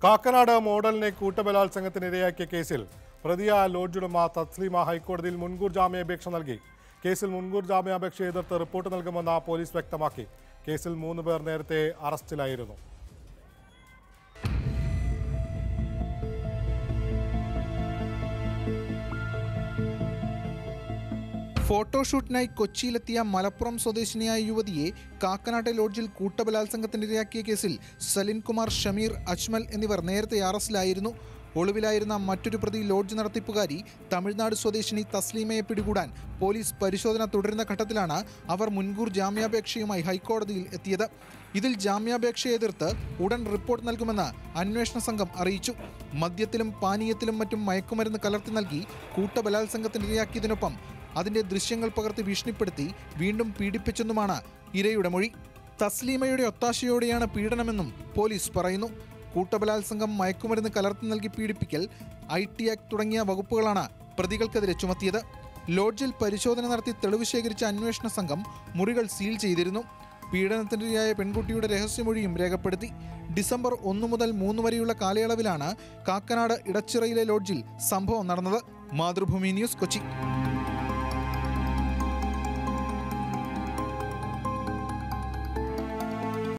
കാക്കനാട് മോഡലിനെ കൂട്ടബലാത്സംഗത്തിനിരയാക്കിയ കേസിൽ പ്രതിയായ ലോഡ്ജ് ഉടമ തസ്ലീമ ഹൈക്കോടതിയിൽ മുൻകൂർ ജാമ്യാപേക്ഷ നൽകി കേസിൽ മുൻകൂർ ജാമ്യാപേക്ഷ എതിർത്ത് റിപ്പോർട്ട് നൽകുമെന്ന് പോലീസ് വ്യക്തമാക്കി കേസിൽ മൂന്ന് പേർ നേരത്തെ അറസ്റ്റിലായിരുന്നു ഫോട്ടോഷൂട്ടിനായി കൊച്ചിയിലെത്തിയ മലപ്പുറം സ്വദേശിനിയായ യുവതിയെ കാക്കനാട്ടെ ലോഡ്ജിൽ കൂട്ടബലാത്സംഗത്തിനിരയാക്കിയ കേസിൽ സലിൻ കുമാർ ഷമീർ അജ്മൽ എന്നിവർ നേരത്തെ അറസ്റ്റിലായിരുന്നു ഒളിവിലായിരുന്ന മറ്റൊരു പ്രതി ലോഡ്ജ് നടത്തിപ്പുകാരി തമിഴ്നാട് സ്വദേശിനി തസ്ലീമയെ പിടികൂടാൻ പോലീസ് പരിശോധന തുടരുന്ന ഘട്ടത്തിലാണ് അവർ മുൻകൂർ ജാമ്യാപേക്ഷയുമായി ഹൈക്കോടതിയിൽ എത്തിയത് ഇതിൽ ജാമ്യാപേക്ഷ എതിർത്ത് ഉടൻ റിപ്പോർട്ട് നൽകുമെന്ന് അന്വേഷണ സംഘം അറിയിച്ചു മദ്യത്തിലും പാനീയത്തിലും മറ്റും മയക്കുമരുന്ന് കലർത്തി നൽകി കൂട്ടബലാത്സംഗത്തിനിരയാക്കിയതിനൊപ്പം അതിന്റെ ദൃശ്യങ്ങൾ പകർത്തി ഭീഷണിപ്പെടുത്തി വീണ്ടും പീഡിപ്പിച്ചെന്നുമാണ് ഇരയുടെ മൊഴി തസ്ലീമയുടെ ഒത്താശയോടെയാണ് പീഡനമെന്നും പോലീസ് പറയുന്നു കൂട്ടബലാത്സംഗം മയക്കുമരുന്ന് കലർത്തി നൽകി പീഡിപ്പിക്കൽ ഐ ടി ആക്ട് തുടങ്ങിയ വകുപ്പുകളാണ് പ്രതികൾക്കെതിരെ ചുമത്തിയത് ലോഡ്ജിൽ പരിശോധന നടത്തി തെളിവ് ശേഖരിച്ച അന്വേഷണ സംഘം മുറികൾ സീൽ ചെയ്തിരുന്നു പീഡനത്തിനിരയായ പെൺകുട്ടിയുടെ രഹസ്യമൊഴിയും രേഖപ്പെടുത്തി ഡിസംബർ ഒന്ന് മുതൽ മൂന്ന് വരെയുള്ള കാലയളവിലാണ് കാക്കനാട് ഇടച്ചിറയിലെ ലോഡ്ജിൽ സംഭവം നടന്നത് മാതൃഭൂമി ന്യൂസ് കൊച്ചി